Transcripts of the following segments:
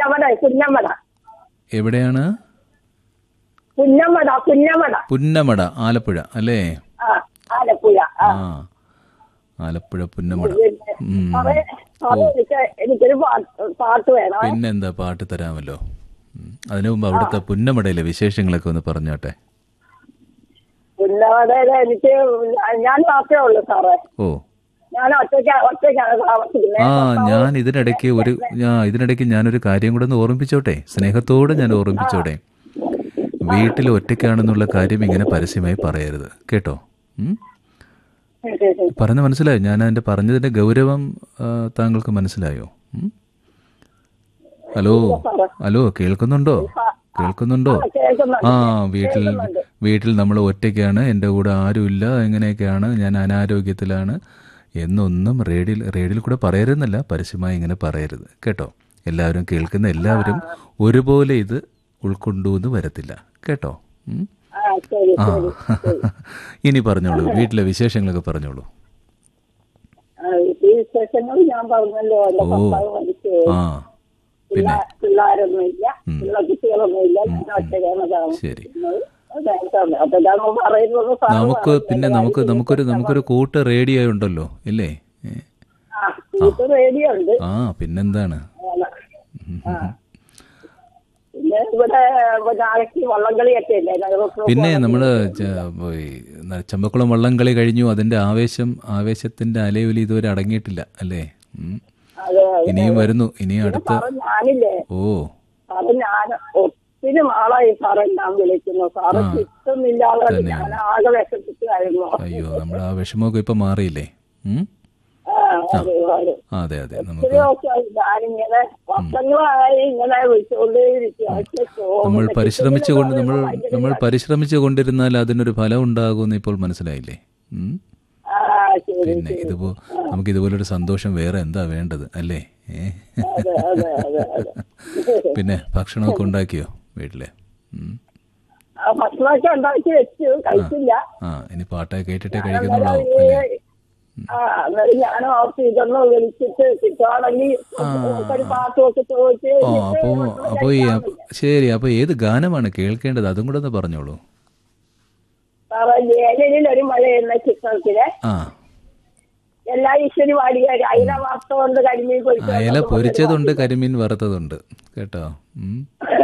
പുന്നമട പുന്നമട എവിടെയാണ് പുന്നമട പുന്നമട പുന്നമട ആലപ്പുഴ അല്ലേ ആ ആലപ്പുഴ ആ ആ ആലപ്പുഴ പുന്നമട പിന്നെ ഉം. സാറേ സാറേ എനിക്ക് എനിക്കൊരു പാട്ട് പാട്ട് വേണം പിന്നെന്താ പാട്ട് തരാമല്ലോ ഉം. അതിനു മുമ്പ് അവിടുത്തെ പുന്നമടയിലെ വിശേഷങ്ങളൊക്കെ ഒന്ന് പറഞ്ഞോട്ടെ പുന്നമടയില് എനിക്ക് ഞാൻ മാത്രമേ ഉള്ളൂ സാറേ ഓ ഞാൻ ഒറ്റയ്ക്ക് ഒറ്റയ്ക്കാണ് താമസിക്കുന്നത് ആ ഞാൻ ഇതിനിടയ്ക്ക് ഒരു ഞാൻ ഇതിനിടയ്ക്ക് ഞാനൊരു കാര്യം കൂടെ ഒന്ന് ഓർമ്മിപ്പിച്ചോട്ടെ സ്നേഹത്തോടെ ഞാൻ ഓർമ്മിപ്പിച്ചോട്ടെ വീട്ടിൽ ഒറ്റയ്ക്കാണെന്നുള്ള കാര്യം ഇങ്ങനെ പരസ്യമായി പറയരുത് കേട്ടോ ഉം? പറഞ്ഞ മനസ്സിലായോ ഞാൻ അതിന്റെ പറഞ്ഞതിന്റെ ഗൗരവം ആ, താങ്കൾക്ക് മനസ്സിലായോ ഉം? ഹലോ ഹലോ കേൾക്കുന്നുണ്ടോ കേൾക്കുന്നുണ്ടോ കേൾക്കുന്നുണ്ട് ആ വീട്ടിൽ വീട്ടിൽ നമ്മൾ ഒറ്റയ്ക്കാണ് എൻ്റെ കൂടെ ആരുമില്ല എങ്ങനെയൊക്കെയാണ് ഞാൻ അനാരോഗ്യത്തിലാണ് എന്നൊന്നും റേഡിയോയിൽ റേഡിയോയിൽ കൂടെ പറയരുതെന്നല്ല പരസ്യമായി ഇങ്ങനെ പറയരുത് കേട്ടോ എല്ലാവരും കേൾക്കുന്ന എല്ലാവരും ഒരുപോലെ ഇത് ഉൾക്കൊണ്ടു എന്ന് വരത്തില്ല കേട്ടോ ഉം? ആ ശരി ആ ശരി ഇനി പറഞ്ഞോളൂ വീട്ടിലെ വിശേഷങ്ങളൊക്കെ പറഞ്ഞോളൂ ആ, ഈ വിശേഷങ്ങൾ ഞാൻ പറഞ്ഞല്ലോ എന്റെ ഓ ഭർത്താവ് മരിച്ചു ആ പിന്നെ പിള്ളേ- പിള്ളേരൊന്നും ഇല്ല പിള്ള കുട്ടികളൊന്നും ഇല്ല ഞാൻ ഒറ്റയ്ക്കാണ് ശരി താമസിക്കുന്നത് അതാണ് അപ്പൊ ഞാൻ പറയുന്നത് സാറ് നമുക്ക് പറഞ്ഞു. പിന്നെ നമുക്ക് നമുക്കൊരു നമുക്കൊരു കൂട്ട് റേഡിയോ ഉണ്ടല്ലോ ഇല്ലേ ഏ? ആ ഇത് റേഡിയോ ഉണ്ട് ആ പിന്നെന്താണ് ആണ്. ആ. പിന്നെ ഇവിടെ നാളേക്ക് വള്ളംകളിയൊക്കെ ഇല്ലേ ഞങ്ങൾക്ക് പിന്നെ നമ്മൾ ചമ്പക്കുളം വള്ളംകളി കഴിഞ്ഞു അതിന്റെ ആവേശം ആവേശത്തിന്റെ അലയൊലി ഇതുവരെ അടങ്ങിയിട്ടില്ല അല്ലേ ഉം. അത് ഇനിയും വരുന്നു ഇനിയും അടുത്ത സാറ് ഞാനില്ലേ ഓ സാറ് ഞാൻ ഒത്തിരി നാളായി സാറെ ഞാൻ വിളിക്കുന്നു സാറ് കിട്ടുന്നില്ലാതെ ഞാൻ ആകെ വിഷമിച്ചായിരുന്നു അയ്യോ നമ്മുടെ ആ വിഷമമൊക്കെ ഇപ്പൊ മാറിയില്ലേ ഉം? ആ, അതെ, അതെ. ആ, അതെ അതെ നമുക്ക് ഒത്തിരി ഒക്കെ ഞാനിങ്ങനെ വർഷങ്ങളായി ഇങ്ങനെ വിളിച്ചുകൊണ്ടേയിരിക്കും പക്ഷേ നമ്മൾ ചോദിച്ചിട്ട് പരിശ്രമിച്ചു കൊണ്ട് നമ്മൾ നമ്മൾ പരിശ്രമിച്ചു കൊണ്ടിരുന്നാൽ അതിനൊരു ഫലം ഉണ്ടാകുമെന്ന് ഇപ്പോൾ മനസ്സിലായില്ലേ ഉം? ആ ശരി പിന്നെ ഇതുപോ നമുക്ക് ഇതുപോലൊരു സന്തോഷം വേറെ എന്താ വേണ്ടത് അല്ലേ ഏ? അതെ അതെ അതെ അതെ പിന്നെ ഭക്ഷണമൊക്കെ ഉണ്ടാക്കിയോ വീട്ടിലെ ഉം. ആ ഭക്ഷണമൊക്കെ ഉണ്ടാക്കി വെച്ചു കഴിച്ചില്ല ആ ഇനി പാട്ടൊക്കെ കേട്ടിട്ടേ കഴിക്കുന്നുള്ളൂ അല്ലേ ആ എന്നാലും ഞാൻ ഓർത്ത് ഇതൊന്ന് വിളിച്ചിട്ട് കിട്ടുവാണെങ്കിൽ ഒരു പാട്ടുമൊക്കെ ചോദിച്ച് ഓ അപ്പോ അപ്പോ ഈ അപ്പ- ശരി അപ്പൊ ഏത് ഗാനമാണ് കേൾക്കേണ്ടത് അതും കൂടെ ഒന്ന് പറഞ്ഞോളൂ സാറേ ഏലയിൽ ഒരു മഴ എന്ന ചിത്രത്തിലെ ആ എല്ലാ ഈശ്വരി പാടിയ അയില വാർത്ത കൊണ്ട് കരിമീൻ പൊരിച്ചു അയല പൊരിച്ചതുണ്ട് കരിമീൻ വറുത്തതുണ്ട് കേട്ടോ ഉം.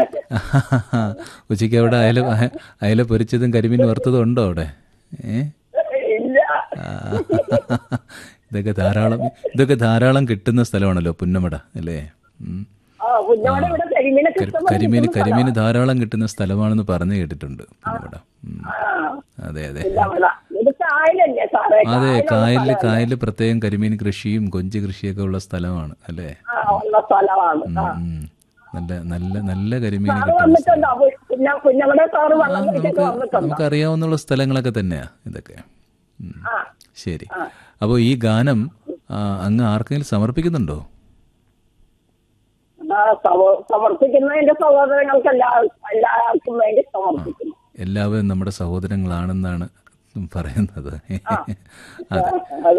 ഉച്ചയ്ക്ക് അവിടെ അയല അയല പൊരിച്ചതും കരിമീൻ വറുത്തതും ഉണ്ടോ അവിടെ ഏ ഇല്ല ആ. ഇതൊക്കെ ധാരാളം ഇതൊക്കെ ധാരാളം കിട്ടുന്ന സ്ഥലമാണല്ലോ പുന്നമട അല്ലേ ഉം. ആ കുഞ്ഞോടെ ഇവിടെ കരിമീനെ കരി- കരിമീൻ കരിമീൻ ധാരാളം കിട്ടുന്ന സ്ഥലമാണെന്ന് പറഞ്ഞു കേട്ടിട്ടുണ്ട് പുന്നമട ഉം. അതെ അതെ ഇത് കായലല്ലേ സാറേ അതെ കായലിൽ കായലിൽ പ്രത്യേകം കരിമീൻ കൃഷിയും കൊഞ്ച് കൃഷിയൊക്കെ ഉള്ള സ്ഥലമാണ് അല്ലേ ആ ഉള്ള സ്ഥലമാണ് ഉം, ഉം. നല്ല നല്ല നല്ല കരിമീൻ സാറ് കിട്ടുന്ന വന്നിട്ടുണ്ടോ കുഞ്ഞ കുഞ്ഞമ്മടെ സാറ് വള്ളം പിടിച്ചൊക്കെ നമുക്ക് വന്നിട്ടുണ്ടോ നമുക്ക് അറിയാവുന്ന സ്ഥലങ്ങളൊക്കെ തന്നെയാ ഇതൊക്കെ ഉം. ആ ശരി അപ്പോൾ ഈ ഗാനം ആ, അങ്ങ് ആർക്കെങ്കിലും സമർപ്പിക്കുന്നുണ്ടോ ആ, സമ- സമർപ്പിക്കുന്ന എന്റെ സഹോദരങ്ങൾക്ക് എല്ലാ എല്ലാവർക്കും വേണ്ടി സമർപ്പിക്കുന്നു എല്ലാവരും നമ്മുടെ സഹോദരങ്ങളാണെന്നാണ് പറയുന്നത് അതെ അത്